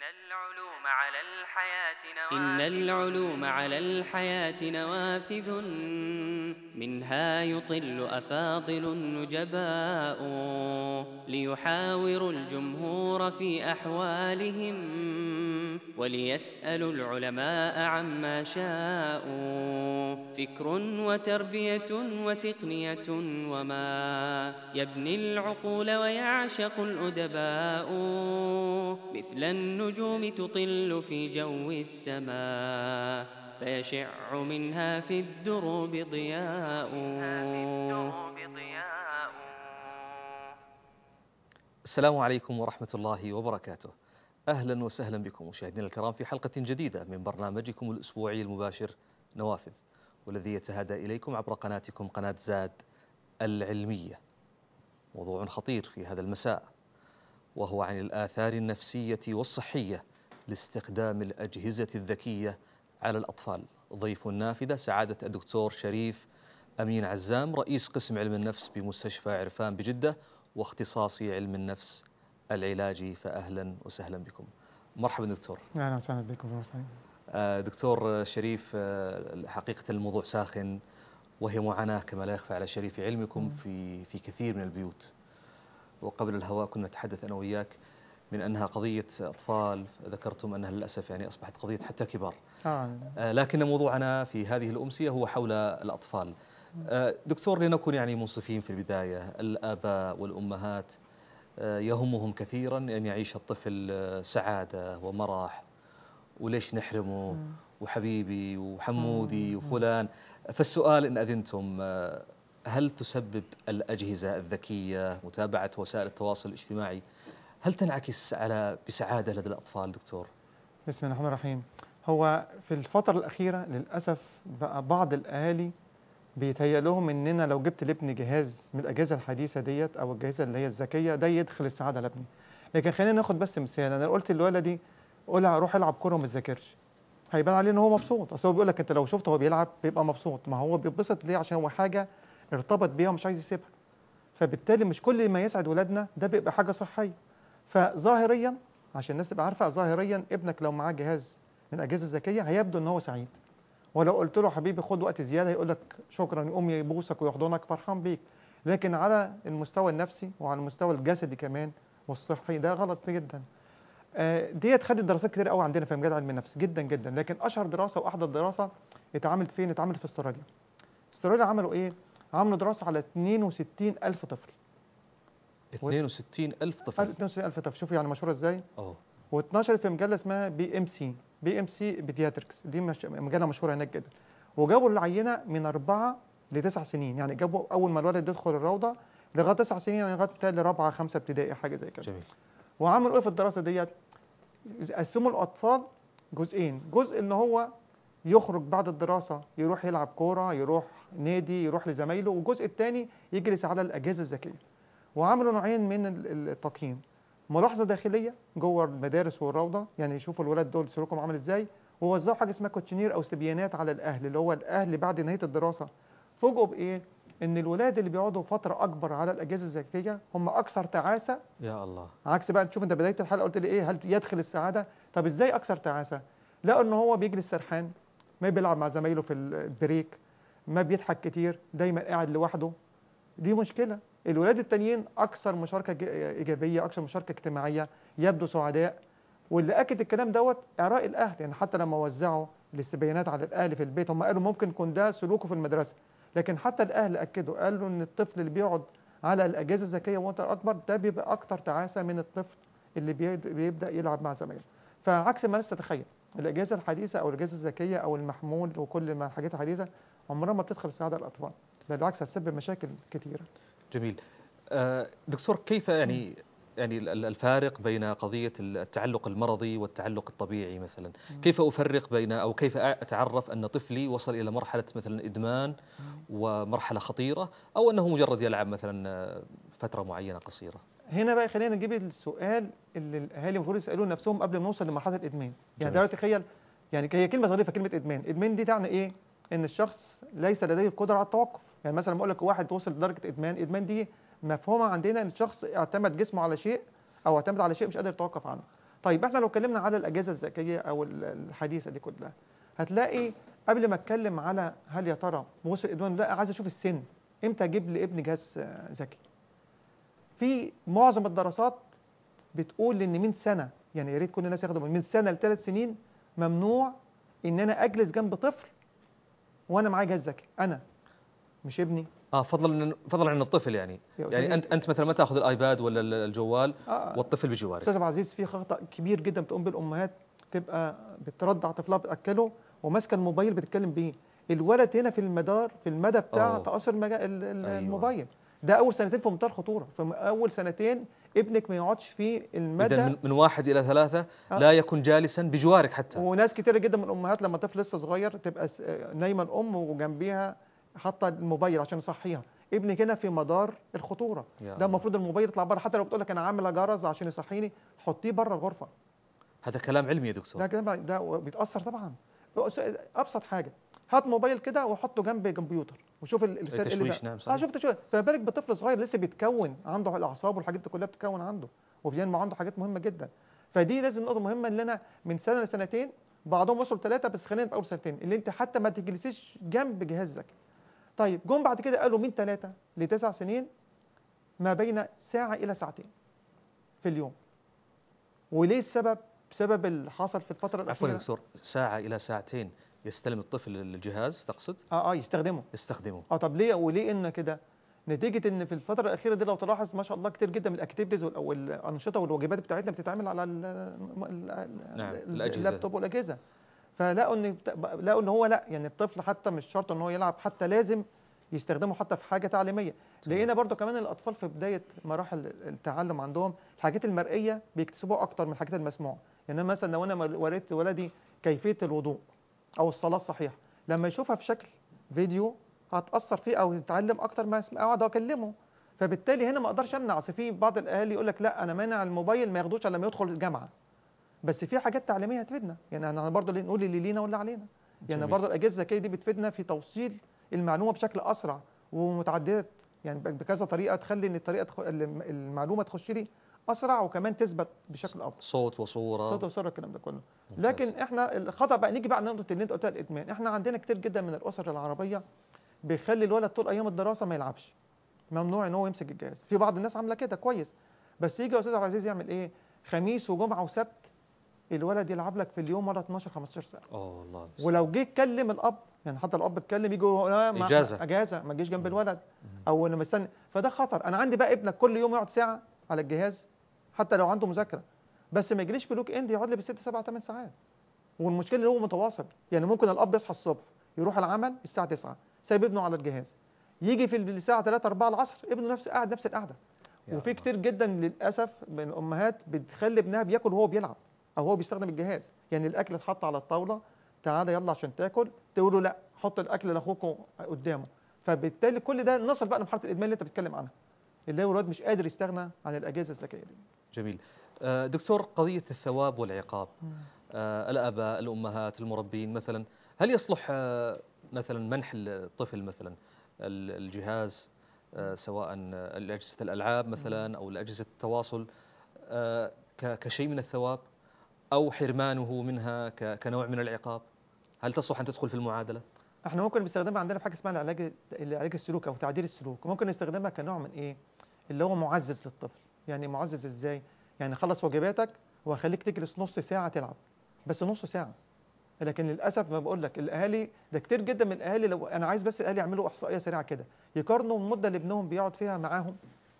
العلوم على الحياة إن نوافذ العلوم على الحياة نوافذ منها يطل أفاضل نجباء ليحاوروا الجمهور في أحوالهم وليسألوا العلماء عما شاءوا فكر وتربية وتقنية وما يبني العقول ويعشق الأدباء مثل النجوم تطل في جو السماء فيشع منها في الدروب ضياء بضياء السلام عليكم ورحمة الله وبركاته أهلا وسهلا بكم مشاهدينا الكرام في حلقة جديدة من برنامجكم الأسبوعي المباشر نوافذ والذي يتهادى إليكم عبر قناتكم قناة زاد العلمية موضوع خطير في هذا المساء وهو عن الآثار النفسية والصحية لاستخدام الأجهزة الذكية على الأطفال ضيف النافذة سعادة الدكتور شريف أمين عزام رئيس قسم علم النفس بمستشفى عرفان بجدة واختصاصي علم النفس العلاجي فأهلا وسهلا بكم مرحبا دكتور اهلا وسهلا بكم في مصر. آه، دكتور شريف آه، حقيقة الموضوع ساخن وهي معاناة كما لا يخفى على شريف علمكم مم. في في كثير من البيوت وقبل الهواء كنا نتحدث أنا وياك من أنها قضية أطفال ذكرتم أنها للأسف يعني أصبحت قضية حتى كبار اه آه، لكن موضوعنا في هذه الأمسية هو حول الأطفال آه، دكتور لنكن يعني منصفين في البداية الآباء والأمهات آه، يهمهم كثيرا أن يعيش الطفل آه، سعادة ومرح وليش نحرمه مم. وحبيبي وحمودي مم. وفلان فالسؤال إن أذنتم آه، هل تسبب الأجهزة الذكية متابعة وسائل التواصل الاجتماعي هل تنعكس على بسعادة لدى الأطفال دكتور؟ بسم الله الرحمن الرحيم هو في الفترة الأخيرة للأسف بقى بعض الأهالي بيتهيأ لهم إننا لو جبت لابني جهاز من الأجهزة الحديثة ديت أو الأجهزة اللي هي الذكية ده يدخل السعادة لابني لكن خلينا ناخد بس مثال أنا قلت لولدي قول روح العب كورة وما تذاكرش هيبان عليه إن هو مبسوط أصل هو بيقول لك أنت لو شفته وهو بيلعب بيبقى مبسوط ما هو بيتبسط ليه عشان هو حاجة ارتبط بيها ومش عايز يسيبها فبالتالي مش كل ما يسعد ولادنا ده بيبقى حاجة صحية فظاهريا عشان الناس تبقى عارفه ظاهريا ابنك لو معاه جهاز من الاجهزه الذكيه هيبدو ان هو سعيد ولو قلت له حبيبي خد وقت زياده هيقول لك شكرا يقوم يبوسك ويحضنك فرحان بيك لكن على المستوى النفسي وعلى المستوى الجسدي كمان والصحي ده غلط جدا آه، ديت خدت دراسات كتير قوي عندنا في مجال علم النفس جدا جدا لكن اشهر دراسه واحدث دراسه اتعملت فين اتعملت في استراليا استراليا عملوا ايه عملوا دراسه على 62 الف طفل 62 ألف طفل 62 الف طفل شوفوا يعني مشهوره ازاي أوه. واتنشرت في مجله اسمها بي ام سي بي ام سي بيدياتريكس دي مش مجله مشهوره هناك جدا وجابوا العينه من اربعه لتسع سنين يعني جابوا اول ما الولد يدخل الروضه لغايه تسع سنين يعني لغايه تالي رابعه خمسه ابتدائي حاجه زي كده جميل وعملوا ايه في الدراسه ديت قسموا الاطفال جزئين جزء ان هو يخرج بعد الدراسه يروح يلعب كوره يروح نادي يروح لزمايله والجزء الثاني يجلس على الاجهزه الذكيه وعملوا نوعين من ال- التقييم ملاحظه داخليه جوه المدارس والروضه يعني يشوفوا الولاد دول سلوكهم عامل ازاي ووزعوا حاجه اسمها كوتشنير او استبيانات على الاهل اللي هو الاهل بعد نهايه الدراسه فوجئوا بايه ان الولاد اللي بيقعدوا فتره اكبر على الاجهزه الذكيه هم اكثر تعاسه يا الله عكس بقى تشوف انت بدايه الحلقه قلت لي ايه هل يدخل السعاده طب ازاي اكثر تعاسه لقوا ان هو بيجلس سرحان ما بيلعب مع زمايله في البريك ما بيضحك كتير دايما قاعد لوحده دي مشكله الولاد التانيين اكثر مشاركه ج- ايجابيه اكثر مشاركه اجتماعيه يبدو سعداء واللي اكد الكلام دوت اراء الاهل يعني حتى لما وزعوا الاستبيانات على الاهل في البيت هم قالوا ممكن يكون ده سلوكه في المدرسه لكن حتى الاهل اكدوا قالوا ان الطفل اللي بيقعد على الاجهزه الذكيه وانت اكبر ده بيبقى اكتر تعاسه من الطفل اللي بيد- بيبدا يلعب مع زمايله فعكس ما الناس تتخيل الاجهزه الحديثه او الاجهزه الذكيه او المحمول وكل ما الحاجات الحديثه عمرها ما بتدخل السعاده للاطفال بالعكس هتسبب مشاكل كتيره جميل آه، دكتور كيف يعني يعني ال- ال- الفارق بين قضية التعلق المرضي والتعلق الطبيعي مثلا كيف أفرق بين أو كيف أ- أتعرف أن طفلي وصل إلى مرحلة مثلا إدمان ومرحلة خطيرة أو أنه مجرد يلعب مثلا آه، فترة معينة قصيرة هنا بقى خلينا نجيب السؤال اللي الاهالي المفروض يسالوه نفسهم قبل ما نوصل لمرحله الادمان يعني جميل. دلوقتي تخيل يعني هي كلمه ظريفه كلمه ادمان ادمان دي تعني ايه ان الشخص ليس لديه القدره على التوقف يعني مثلا بقول لك واحد وصل لدرجه ادمان ادمان دي مفهومه عندنا ان الشخص اعتمد جسمه على شيء او اعتمد على شيء مش قادر يتوقف عنه طيب احنا لو اتكلمنا على الاجهزه الذكيه او ال- الحديثه دي كلها هتلاقي قبل ما اتكلم على هل يا ترى وصل الادمان لا عايز اشوف السن امتى اجيب لابني جهاز آه، ذكي في معظم الدراسات بتقول ان من سنه يعني يا ريت كل الناس ياخدوا بالهم، من سنه لثلاث سنين ممنوع ان انا اجلس جنب طفل وانا معاه جهاز ذكي انا مش ابني اه فضلا فضلا عن الطفل يعني يا يعني أستاذ- انت انت مثلا ما تاخذ الايباد ولا ال- الجوال آه. والطفل بجوارك استاذ عبد العزيز في خطا كبير جدا بتقوم بالامهات تبقى بترضع طفلها بتاكله وماسكه الموبايل بتتكلم بيه الولد هنا في المدار في المدى بتاع أوه. تاثر المجا... ال- ال- أيوة. الموبايل ده اول سنتين في منتهى الخطوره في اول سنتين ابنك ما يقعدش في المدى اذا من, من واحد الى ثلاثه آه. لا يكن جالسا بجوارك حتى وناس كتيره جدا من الامهات لما طفل لسه صغير تبقى س- نايمه الام وجنبيها حاطه الموبايل عشان يصحيها ابنك هنا في مدار الخطوره يا ده الله. المفروض الموبايل يطلع بره حتى لو بتقول لك انا عامله جرس عشان يصحيني حطيه بره الغرفه هذا كلام علمي يا دكتور ده كده ده بيتاثر طبعا ابسط حاجه هات موبايل كده وحطه جنب كمبيوتر وشوف ال- الرسالة اللي تشويش، بقى. نعم، صحيح. اه شفت شويه فما بالك بطفل صغير لسه بيتكون عنده الاعصاب والحاجات دي كلها بتتكون عنده وبينمو عنده حاجات مهمه جدا فدي لازم نقطه مهمه ان انا من سنه لسنتين بعضهم وصلوا ثلاثه بس خلينا في اول سنتين اللي انت حتى ما تجلسيش جنب جهاز ذكي طيب جم بعد كده قالوا من ثلاثه لتسع سنين ما بين ساعه الى ساعتين في اليوم وليه السبب بسبب اللي حصل في الفتره عفوا يا الاخيره دكتور ساعه الى ساعتين يستلم الطفل الجهاز تقصد اه اه يستخدمه يستخدمه اه طب ليه وليه ان كده نتيجه ان في الفتره الاخيره دي لو تلاحظ ما شاء الله كتير جدا من الاكتيفيتيز وال- والانشطه والواجبات بتاعتنا بتتعمل على ال ال نعم، ال- الأجهزة. اللابتوب والاجهزه فلقوا ان لقوا ان هو لا يعني الطفل حتى مش شرط ان هو يلعب حتى لازم يستخدمه حتى في حاجه تعليميه تمام. لقينا برضو كمان الاطفال في بدايه مراحل التعلم عندهم الحاجات المرئيه بيكتسبوها اكتر من الحاجات المسموعه يعني أنا مثلا لو انا وريت ولدي كيفيه الوضوء او الصلاه الصحيحه لما يشوفها في شكل فيديو هتاثر فيه او يتعلم اكتر ما اسمع اقعد اكلمه فبالتالي هنا ما اقدرش امنع اصل في بعض الاهالي يقول لك لا انا مانع الموبايل ما ياخدوش الا لما يدخل الجامعه بس في حاجات تعليميه هتفيدنا يعني احنا برضه اللي نقول اللي لينا واللي علينا يعني جميل. برضه الاجهزه الذكيه دي بتفيدنا في توصيل المعلومه بشكل اسرع ومتعدده يعني بكذا طريقه تخلي ان الطريقه تخ... المعلومه تخش لي اسرع وكمان تثبت بشكل افضل صوت وصوره صوت وصوره الكلام ده كله ممتاز. لكن احنا الخطا بقى نيجي بقى لنقطه اللي انت قلتها الادمان احنا عندنا كتير جدا من الاسر العربيه بيخلي الولد طول ايام الدراسه ما يلعبش ممنوع ان هو يمسك الجهاز في بعض الناس عامله كده كويس بس يجي يا استاذ عبد العزيز يعمل ايه خميس وجمعه وسبت الولد يلعب لك في اليوم مره 12 15 ساعه اوه الله المستعان. ولو جه اتكلم الاب يعني حتى الاب اتكلم يجي يقول لا ما- إجازة. اجازه ما تجيش جنب الولد او انا مستني فده خطر انا عندي بقى ابنك كل يوم يقعد ساعه على الجهاز حتى لو عنده مذاكره بس ما يجيليش في الويك اند يقعد لي بالست سبع ثمان ساعات والمشكله اللي هو متواصل يعني ممكن الاب يصحى الصبح يروح العمل الساعه 9 سايب ابنه على الجهاز يجي في الساعه 3 4 العصر ابنه نفس قاعد نفس القعده يا وفي الله. كتير جدا للاسف من الامهات بتخلي ابنها بياكل وهو بيلعب او هو بيستخدم الجهاز يعني الاكل اتحط على الطاوله تعالى يلا عشان تاكل تقول له لا حط الاكل لاخوك قدامه فبالتالي كل ده نصل بقى لمرحله الادمان اللي انت بتتكلم عنها اللي هو الواد مش قادر يستغنى عن الاجهزه الذكيه دي جميل آه، دكتور قضيه الثواب والعقاب آه، الاباء الامهات المربين مثلا هل يصلح آه، مثلا منح الطفل مثلا ال- الجهاز آه، سواء آه، اجهزه الالعاب مثلا او اجهزه التواصل آه، ك- كشيء من الثواب او حرمانه منها ك- كنوع من العقاب هل تصلح ان تدخل في المعادله احنا ممكن نستخدمها عندنا في حاجه اسمها العلاج العلاج السلوك او تعديل السلوك ممكن نستخدمها كنوع من ايه اللي هو معزز للطفل يعني معزز ازاي يعني خلص واجباتك وهخليك تجلس نص ساعه تلعب بس نص ساعه لكن للاسف ما بقول لك الاهالي ده كتير جدا من الاهالي لو انا عايز بس الاهالي يعملوا احصائيه سريعه كده يقارنوا المده اللي ابنهم بيقعد فيها معاهم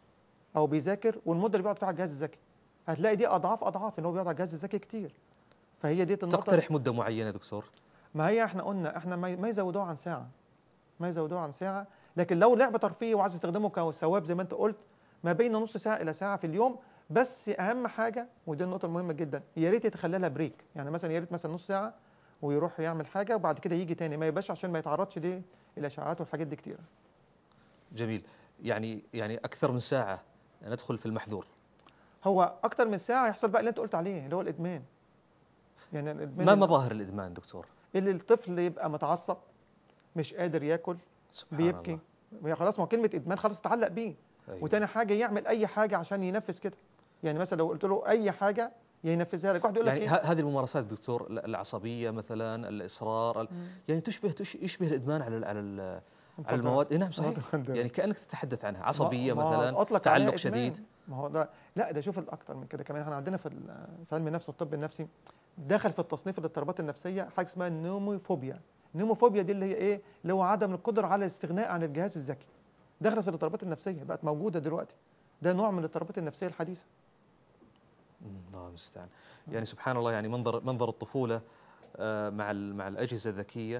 او بيذاكر والمده اللي بيقعد فيها على الجهاز الذكي هتلاقي دي اضعاف اضعاف ان هو بيقعد على الجهاز الذكي كتير فهي دي النقطه تقترح مده معينه دكتور ما هي احنا قلنا احنا ما ما يزودوها عن ساعه ما يزودوها عن ساعه لكن لو لعبه ترفيه وعايز تستخدمه كثواب زي ما انت قلت ما بين نص ساعه الى ساعه في اليوم بس اهم حاجه ودي النقطه المهمه جدا يا ريت يتخلى لها بريك يعني مثلا يا ريت مثلا نص ساعه ويروح يعمل حاجه وبعد كده يجي تاني ما يبقاش عشان ما يتعرضش ليه الاشعاعات والحاجات دي كتير جميل يعني يعني اكثر من ساعه ندخل في المحظور هو اكتر من ساعه يحصل بقى اللي انت قلت عليه اللي هو الادمان يعني الادمان ما اللي- مظاهر الادمان دكتور اللي الطفل يبقى متعصب مش قادر ياكل سبحان بيبكي هي خلاص ما هو كلمه ادمان خلاص اتعلق بيه الله. أيوة. وتاني حاجه يعمل اي حاجه عشان ينفذ كده يعني مثلا لو قلت له اي حاجه ينفذها لك واحد يقول لك يعني إيه؟ ه- هذه الممارسات دكتور ال- العصبيه مثلا الاصرار ال- مم. يعني تشبه تش- يشبه الادمان على ال- على ال- على مخدرات. المواد إيه نعم صحيح مخدرات. يعني كانك تتحدث عنها عصبيه ما- ما مثلا أطلق عليها تعلق إدمان. شديد ما هو ده لا ده شوف الاكتر من كده كمان احنا عندنا في ال- في علم النفس والطب النفسي دخل في التصنيف الاضطرابات النفسيه حاجه اسمها النوموفوبيا النوموفوبيا دي اللي هي ايه اللي هو عدم القدره على الاستغناء عن الجهاز الذكي دخلت في الاضطرابات النفسيه بقت موجوده دلوقتي ده نوع من الاضطرابات النفسيه الحديثه مم، الله المستعان يعني سبحان الله يعني منظر منظر الطفوله آه، مع ال- مع الاجهزه الذكيه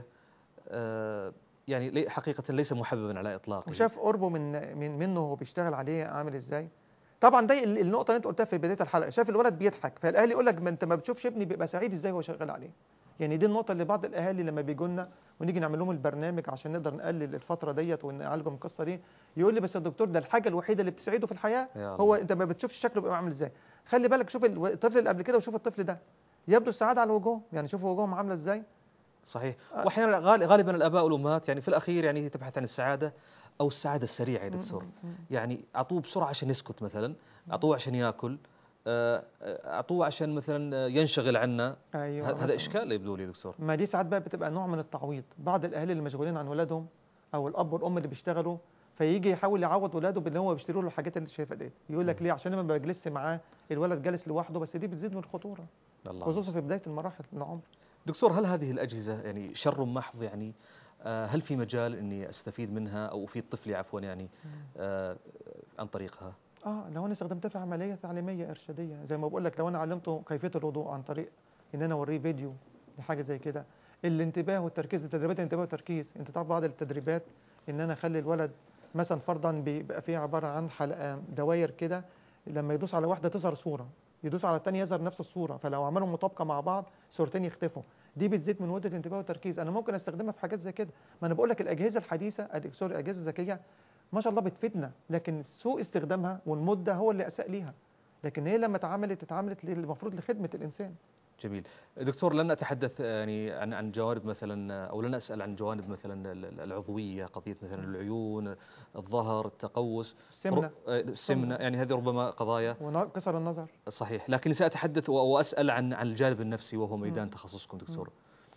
آه، يعني لي- حقيقه ليس محببا على اطلاقه وشاف قربه من من منه وهو بيشتغل عليه عامل ازاي طبعا ده ال- النقطه اللي انت قلتها في بدايه الحلقه شاف الولد بيضحك فالاهلي يقول لك ما انت ما بتشوفش ابني بيبقى سعيد ازاي وهو شغال عليه يعني دي النقطه اللي بعض الاهالي لما بيجوا لنا ونيجي نعمل لهم البرنامج عشان نقدر نقلل الفتره ديت ونعالجهم من القصه دي يقول لي بس يا دكتور ده الحاجه الوحيده اللي بتسعده في الحياه يا هو الله. انت ما بتشوفش شكله بيبقى عامل ازاي خلي بالك شوف ال- الطفل اللي قبل كده وشوف الطفل ده يبدو السعاده على وجوههم يعني شوفوا وجوههم عامله ازاي صحيح آه. واحيانا غال- غالبا الاباء والامهات يعني في الاخير يعني هي تبحث عن السعاده او السعاده السريعه يا دكتور م- م- م. يعني اعطوه بسرعه عشان يسكت مثلا اعطوه عشان ياكل آه، آه، اعطوه عشان مثلا آه، ينشغل عنا ايوه ه- هذا مثلاً. اشكال يبدو لي يا دكتور ما دي ساعات بقى بتبقى نوع من التعويض بعض الاهالي اللي مشغولين عن ولادهم او الاب والام اللي بيشتغلوا فيجي يحاول يعوض ولاده بان هو بيشتروا له الحاجات اللي انت شايفها دي يقول لك مم. ليه عشان انا ما بجلسش معاه الولد جالس لوحده بس دي بتزيد من الخطوره الله خصوصا في بدايه المراحل من العمر دكتور هل هذه الأجهزة يعني شر محض يعني آه، هل في مجال أني أستفيد منها أو أفيد طفلي عفوا يعني آه، عن طريقها اه لو انا استخدمتها في عمليه تعليميه ارشاديه زي ما بقول لك لو انا علمته كيفيه الوضوء عن طريق ان انا اوريه فيديو لحاجه زي كده الانتباه والتركيز التدريبات الانتباه والتركيز انت تعرف بعض التدريبات ان انا اخلي الولد مثلا فرضا بيبقى فيه عباره عن حلقه دواير كده لما يدوس على واحده تظهر صوره يدوس على الثانيه يظهر نفس الصوره فلو عملوا مطابقه مع بعض صورتين يختفوا دي بتزيد من مده الانتباه والتركيز انا ممكن استخدمها في حاجات زي كده ما انا بقول لك الاجهزه الحديثه أدي- سوري الاجهزه الذكيه ما شاء الله بتفيدنا لكن سوء استخدامها والمده هو اللي اساء ليها لكن هي لما اتعملت اتعملت لل- المفروض لخدمه الانسان جميل دكتور لن أتحدث يعني عن عن جوانب مثلا أو لن أسأل عن جوانب مثلا ال- ال- العضوية قضية مثلا العيون الظهر التقوس سمنه آه، السمنة يعني هذه ربما قضايا وكسر النظر صحيح لكن سأتحدث و- وأسأل عن عن الجانب النفسي وهو ميدان مم. تخصصكم دكتور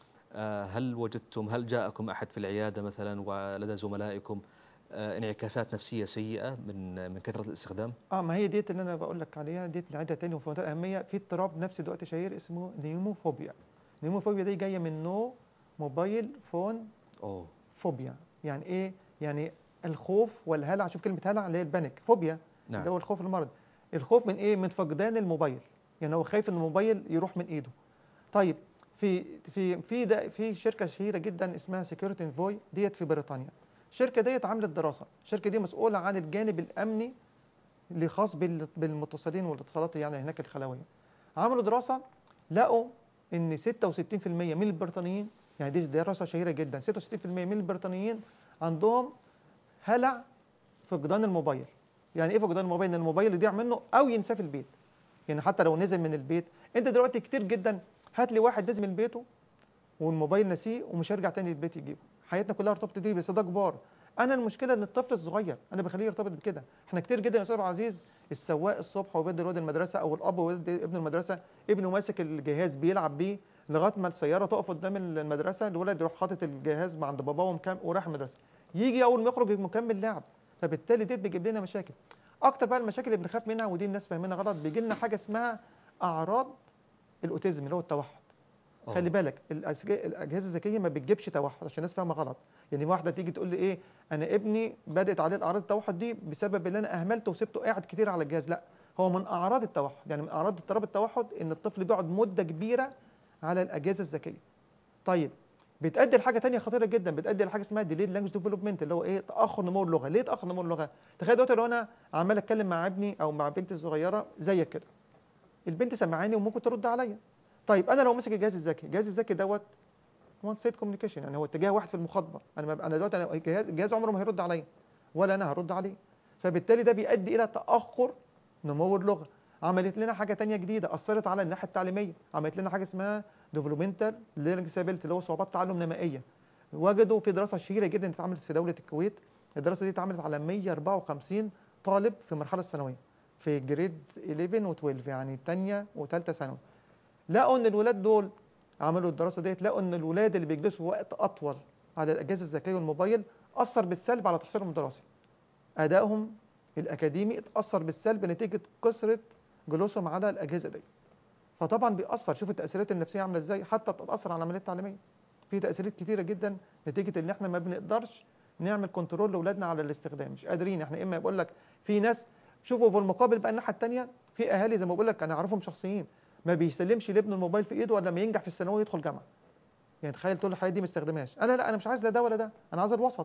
آه، هل وجدتم هل جاءكم أحد في العيادة مثلا ولدى زملائكم آه، انعكاسات نفسية سيئة من من كثرة الاستخدام اه ما هي ديت اللي انا بقول لك عليها ديت نعيدها تاني وفي منتهى الاهميه في اضطراب نفسي دلوقتي شهير اسمه نيموفوبيا نيموفوبيا دي جايه من نو موبايل فون أوه فوبيا يعني ايه يعني الخوف والهلع شوف كلمه هلع اللي هي البانيك فوبيا نعم اللي هو الخوف المرض الخوف من ايه من فقدان الموبايل يعني هو خايف ان الموبايل يروح من ايده طيب في في في ده في شركه شهيره جدا اسمها سكيورتي انفوي ديت في بريطانيا الشركه ديت عملت دراسه الشركه دي مسؤوله عن الجانب الامني اللي خاص بال- بالمتصلين والاتصالات يعني هناك الخلويه عملوا دراسه لقوا ان 66% من البريطانيين يعني دي دراسه شهيره جدا 66% من البريطانيين عندهم هلع فقدان الموبايل يعني ايه فقدان الموبايل ان الموبايل يضيع منه او ينساه في البيت يعني حتى لو نزل من البيت انت دلوقتي كتير جدا هات لي واحد نزل من بيته والموبايل نسيه ومش هيرجع تاني البيت يجيبه حياتنا كلها ارتبطت بيه بس ده كبار انا المشكله ان الطفل الصغير انا بخليه يرتبط بكده احنا كتير جدا يا استاذ عبد العزيز السواق الصبح وبيدي الواد المدرسه او الاب وبيدي ابن المدرسه ابنه ماسك الجهاز بيلعب بيه لغايه ما السياره تقف قدام المدرسه الولد يروح حاطط الجهاز مع عند باباه ومكم وراح المدرسه يجي اول ما يخرج مكمل لعب فبالتالي ديت بيجيب لنا مشاكل اكتر بقى المشاكل اللي بنخاف منها ودي الناس فاهمينها غلط بيجي لنا حاجه اسمها اعراض الاوتيزم اللي هو التوحد أوه. خلي بالك الأسج- الاجهزه الذكيه ما بتجيبش توحد عشان الناس فاهمه غلط يعني واحده تيجي تقول لي ايه انا ابني بدات عليه الاعراض التوحد دي بسبب ان انا اهملته وسبته قاعد كتير على الجهاز لا هو من اعراض التوحد يعني من اعراض اضطراب التوحد ان الطفل بيقعد مده كبيره على الاجهزه الذكيه طيب بتؤدي لحاجه تانية خطيره جدا بتؤدي لحاجه اسمها ديليد لانجوج ديفلوبمنت اللي هو ايه تاخر نمو اللغه ليه تاخر نمو اللغه تخيل دلوقتي لو انا عمال اتكلم مع ابني او مع بنتي الصغيره زيك كده البنت سمعاني وممكن ترد عليا طيب انا لو ماسك الجهاز الذكي الجهاز الذكي دوت وان سيت كوميونيكيشن يعني هو اتجاه واحد في المخاطبه انا ما انا دلوقتي أنا الجهاز الجهاز عمره ما هيرد عليا ولا انا هرد عليه فبالتالي ده بيؤدي الى تاخر نمو اللغه عملت لنا حاجه تانية جديده اثرت على الناحيه التعليميه عملت لنا حاجه اسمها ديفلوبمنتال ليرنينج ديسابيلتي اللي هو صعوبات تعلم نمائيه وجدوا في دراسه شهيره جدا اتعملت في دوله الكويت الدراسه دي اتعملت على 154 طالب في المرحله الثانويه في جريد 11 و12 يعني تانية وثالثه ثانوي لقوا ان الولاد دول عملوا الدراسه ديت لقوا ان الولاد اللي بيجلسوا وقت اطول على الاجهزه الذكيه والموبايل اثر بالسلب على تحصيلهم الدراسي ادائهم الاكاديمي اتاثر بالسلب نتيجه كثره جلوسهم على الاجهزه دي فطبعا بيأثر شوف التأثيرات النفسية عاملة ازاي حتى بتأثر على العملية التعليمية في تأثيرات كتيرة جدا نتيجة ان احنا ما بنقدرش نعمل كنترول لاولادنا على الاستخدام مش قادرين احنا اما بقول لك في ناس شوفوا في المقابل بقى الناحية التانية في اهالي زي ما بقول لك انا اعرفهم شخصيين ما بيسلمش لابنه الموبايل في ايده ولا لما ينجح في الثانويه يدخل جامعه يعني تخيل طول الحياه دي ما استخدمهاش انا لا انا مش عايز لا ده ولا ده انا عايز الوسط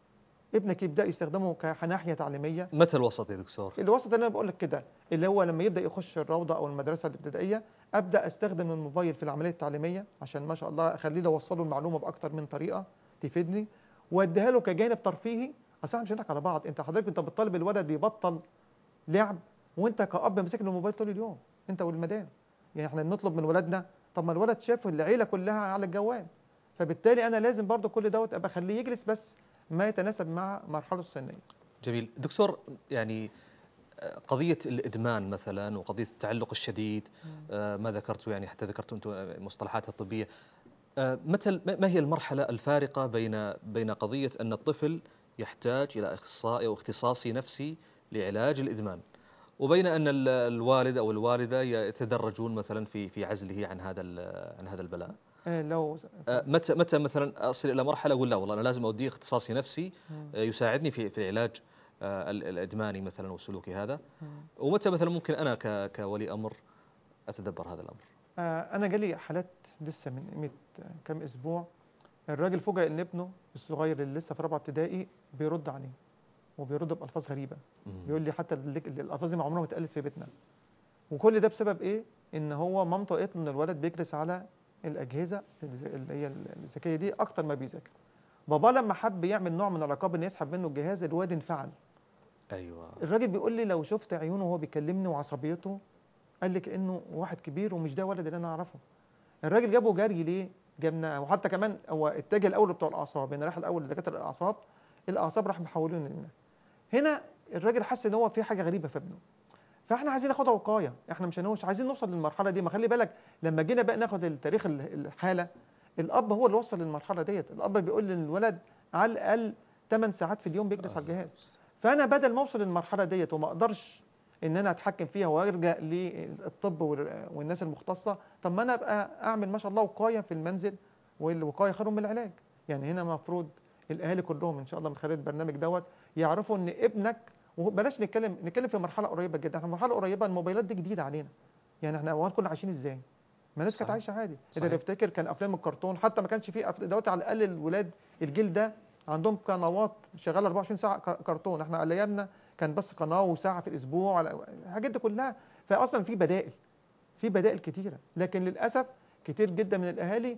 ابنك يبدا يستخدمه كناحيه تعليميه متى الوسط يا دكتور؟ الوسط اللي انا بقول لك كده اللي هو لما يبدا يخش الروضه او المدرسه الابتدائيه ابدا استخدم الموبايل في العمليه التعليميه عشان ما شاء الله اخليه له اوصله المعلومه باكتر من طريقه تفيدني واديها له كجانب ترفيهي اصل احنا مش هنضحك على بعض انت حضرتك انت بتطالب الولد يبطل لعب وانت كاب ماسك له الموبايل طول اليوم انت والمدام يعني احنا بنطلب من ولادنا طب ما الولد شاف العيله كلها على الجوال فبالتالي انا لازم برضو كل دوت ابقى اخليه يجلس بس ما يتناسب مع مرحلته السنيه جميل دكتور يعني آه، قضية الإدمان مثلا وقضية التعلق الشديد آه، ما ذكرت يعني حتى ذكرت أنتم المصطلحات الطبية آه، متى ما هي المرحلة الفارقة بين بين قضية أن الطفل يحتاج إلى أخصائي أو اختصاصي نفسي لعلاج الإدمان وبين أن ال- الوالد أو الوالدة يتدرجون مثلا في في عزله عن هذا ال- عن هذا البلاء آه لو آه، متى متى مثلا أصل إلى مرحلة أقول لا والله أنا لازم أوديه اختصاصي نفسي مم. آه، يساعدني في في العلاج آه، ال- الإدماني مثلا والسلوكي هذا مم. ومتى مثلا ممكن أنا ك- كولي أمر أتدبر هذا الأمر آه انا جالي حالات لسه من قيمه آه، كام اسبوع الراجل فوجئ ان ابنه الصغير اللي لسه في رابعه ابتدائي بيرد عليه وبيرد بالفاظ غريبه مم. بيقول لي حتى ال- الالفاظ دي عمرها ما اتقالت في بيتنا وكل ده بسبب ايه ان هو مامته قالت له ان الولد بيجلس على الاجهزه الز- اللي هي الذكيه دي اكتر ما بيذاكر بابا لما حب يعمل نوع من العقاب ان يسحب منه الجهاز الواد انفعل أيوة الراجل بيقول لي لو شفت عيونه وهو بيكلمني وعصبيته قال لي كانه واحد كبير ومش ده ولد اللي انا اعرفه الراجل جابه جري ليه جابنا وحتى كمان هو اتجه الاول بتوع الاعصاب يعني راح الاول لدكاتره الاعصاب الاعصاب راح محولينه لنا هنا الراجل حس ان هو في حاجه غريبه في ابنه فاحنا عايزين ناخدها وقايه احنا مش هنوش عايزين نوصل للمرحله دي ما خلي بالك لما جينا بقى ناخد التاريخ ال- الحاله الاب هو اللي وصل للمرحله ديت الاب بيقول للولد على الاقل 8 ساعات في اليوم بيجلس على الجهاز فانا بدل ما اوصل للمرحله ديت وما اقدرش ان انا اتحكم فيها وارجع للطب وال- والناس المختصه طب ما انا ابقى اعمل ما شاء الله وقايه في المنزل والوقايه خير من العلاج يعني هنا المفروض الاهالي كلهم ان شاء الله من خلال البرنامج دوت يعرفوا ان ابنك وبلاش نتكلم نتكلم في مرحله قريبه جدا احنا مرحله قريبه الموبايلات دي جديده علينا يعني احنا اوقات كنا عايشين ازاي ما الناس كانت صحيح. عايشه عادي صحيح. اللي يفتكر كان افلام الكرتون حتى ما كانش فيه أف- دلوقتي على الاقل الولاد الجيل ده عندهم قنوات شغاله 24 ساعه ك- كرتون احنا على ايامنا كان بس قناه وساعه في الاسبوع على- الحاجات دي كلها فاصلا في بدائل في بدائل كتيره لكن للاسف كتير جدا من الاهالي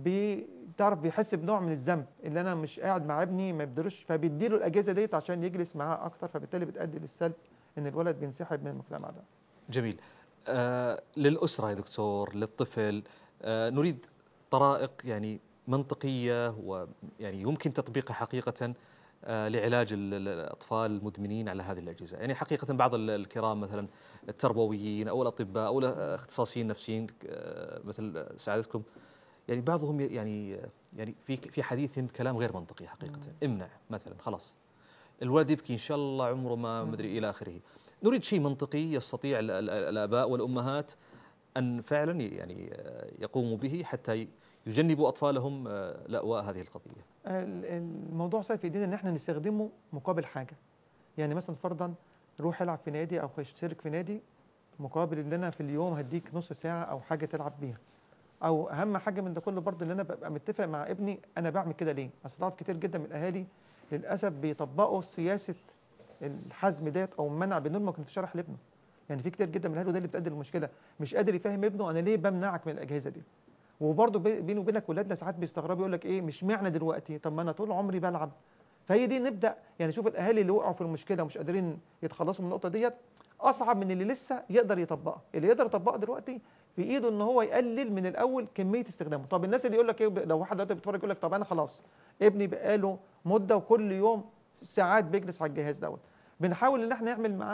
بتعرف بيحس بنوع من الذنب اللي انا مش قاعد مع ابني ما بيقدرش فبيديله الاجهزه ديت عشان يجلس معاه اكتر فبالتالي بتؤدي للسلب ان الولد بينسحب من المجتمع ده جميل آه للأسرة يا دكتور للطفل آه نريد طرائق يعني منطقية ويعني يمكن تطبيقها حقيقة آه لعلاج ال- ال- الأطفال المدمنين على هذه الأجهزة يعني حقيقة بعض ال- الكرام مثلا التربويين أو الأطباء أو الاختصاصيين النفسيين آه مثل سعادتكم يعني بعضهم ي- يعني يعني في في حديثهم كلام غير منطقي حقيقة امنع مثلا خلاص الولد يبكي إن شاء الله عمره ما مدري إلى آخره نريد شيء منطقي يستطيع ال- ال- الآباء والأمهات أن فعلا ي- يعني آه، يقوموا به حتى ي- يجنبوا أطفالهم آه، لأواء هذه القضية ال- الموضوع صار في ايدينا ان احنا نستخدمه مقابل حاجه يعني مثلا فرضا روح العب في نادي او اشترك في نادي مقابل ان انا في اليوم هديك نص ساعه او حاجه تلعب بيها او اهم حاجه من ده كله برضه ان انا ببقى متفق مع ابني انا بعمل كده ليه اصل طبعا كتير جدا من الاهالي للاسف بيطبقوا سياسه الحزم ديت او المنع بدون ما كنت شرح لابنه يعني في كتير جدا من الاهالي وده اللي بتؤدي المشكله مش قادر يفهم ابنه انا ليه بمنعك من الاجهزه دي وبرضه بي- بيني وبينك ولادنا ساعات بيستغربوا يقول لك ايه مش معنى دلوقتي طب ما انا طول عمري بلعب فهي دي نبدا يعني شوف الاهالي اللي وقعوا في المشكله ومش قادرين يتخلصوا من النقطه ديت اصعب من اللي لسه يقدر يطبقها اللي يقدر يطبقها دلوقتي في ايده ان هو يقلل من الاول كميه استخدامه طب الناس اللي يقول لك ايه لو واحد دلوقتي بيتفرج يقول لك طب انا خلاص ابني بقاله مده وكل يوم ساعات بيجلس على الجهاز دوت بنحاول ان احنا نعمل معاه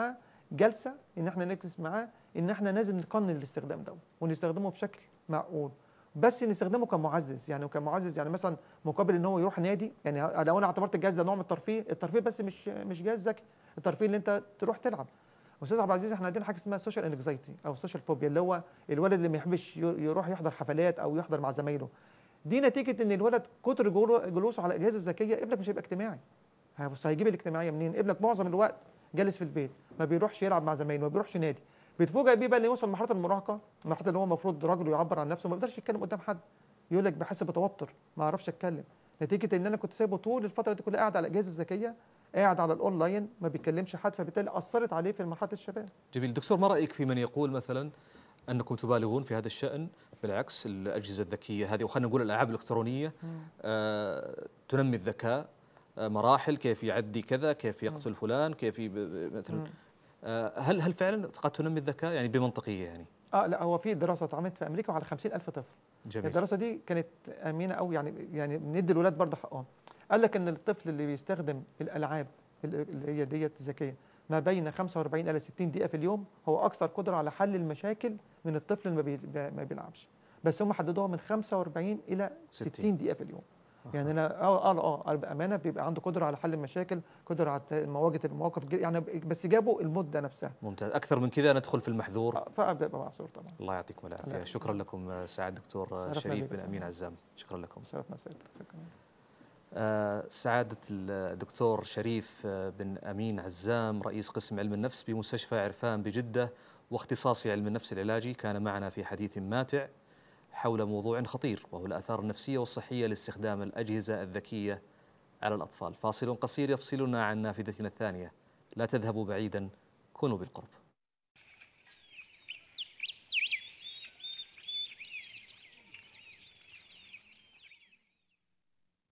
جلسه ان احنا نجلس معاه ان احنا لازم نقنن الاستخدام ده ونستخدمه بشكل معقول بس نستخدمه كمعزز يعني كمعزز يعني مثلا مقابل ان هو يروح نادي يعني لو انا اعتبرت الجهاز ده نوع من الترفيه الترفيه بس مش مش جهاز ذكي الترفيه اللي انت تروح تلعب استاذ عبد العزيز احنا عندنا حاجه اسمها سوشيال انكزايتي او سوشيال فوبيا اللي هو الولد اللي ما يحبش ي- يروح يحضر حفلات او يحضر مع زمايله دي نتيجه ان الولد كتر جلو- جلوسه على الاجهزه الذكيه ابنك مش هيبقى اجتماعي هيبص هيجيب الاجتماعيه منين ابنك معظم الوقت جالس في البيت ما بيروحش يلعب مع زمايله ما بيروحش نادي بيتفوجئ بيه بقى اللي يوصل لمرحله المراهقه المرحله اللي هو المفروض راجل يعبر عن نفسه ما يقدرش يتكلم قدام حد يقول لك بحس بتوتر ما اعرفش اتكلم نتيجه ان انا كنت سايبه طول الفتره دي كلها قاعد على الاجهزه الذكيه قاعد على الاونلاين ما بيتكلمش حد فبالتالي اثرت عليه في مرحله الشباب جميل دكتور ما رايك في من يقول مثلا انكم تبالغون في هذا الشان بالعكس الاجهزه الذكيه هذه وخلينا نقول الالعاب الالكترونيه آه تنمي الذكاء آه مراحل كيف يعدي كذا كيف يقتل فلان كيف ي- ب- ب- مثلا مم. آه هل هل فعلا قد تنمي الذكاء يعني بمنطقيه يعني اه لا هو في دراسه اتعملت في امريكا وعلى 50000 طفل جميل الدراسه دي كانت امينه قوي يعني يعني بندي الولاد برضه حقهم قال لك ان الطفل اللي بيستخدم الالعاب اللي هي ديت الذكيه ما بين 45 الى 60 دقيقه في اليوم هو اكثر قدره على حل المشاكل من الطفل اللي ما, بي ما بيلعبش بس هم حددوها من 45 الى 60. 60 دقيقه في اليوم يعني انا اه اه اه بامانه بيبقى عنده قدره على حل المشاكل قدره على مواجهه المواقف الج- يعني بس جابوا المده نفسها ممتاز اكثر من كذا ندخل في المحذور آه، فابدا ابقى معذور طبعا الله يعطيكم العافيه لا. شكرا لكم آه، سعاد دكتور آه، شرفنا شريف بك بن يا امين سيدي. عزام شكرا لكم شرفنا سيادتك شكرا آه، سعادة الدكتور شريف آه، بن أمين عزام رئيس قسم علم النفس بمستشفى عرفان بجدة واختصاصي علم النفس العلاجي كان معنا في حديث ماتع حول موضوع خطير وهو الآثار النفسية والصحية لاستخدام الأجهزة الذكية على الأطفال فاصل قصير يفصلنا عن نافذتنا الثانية لا تذهبوا بعيدا كونوا بالقرب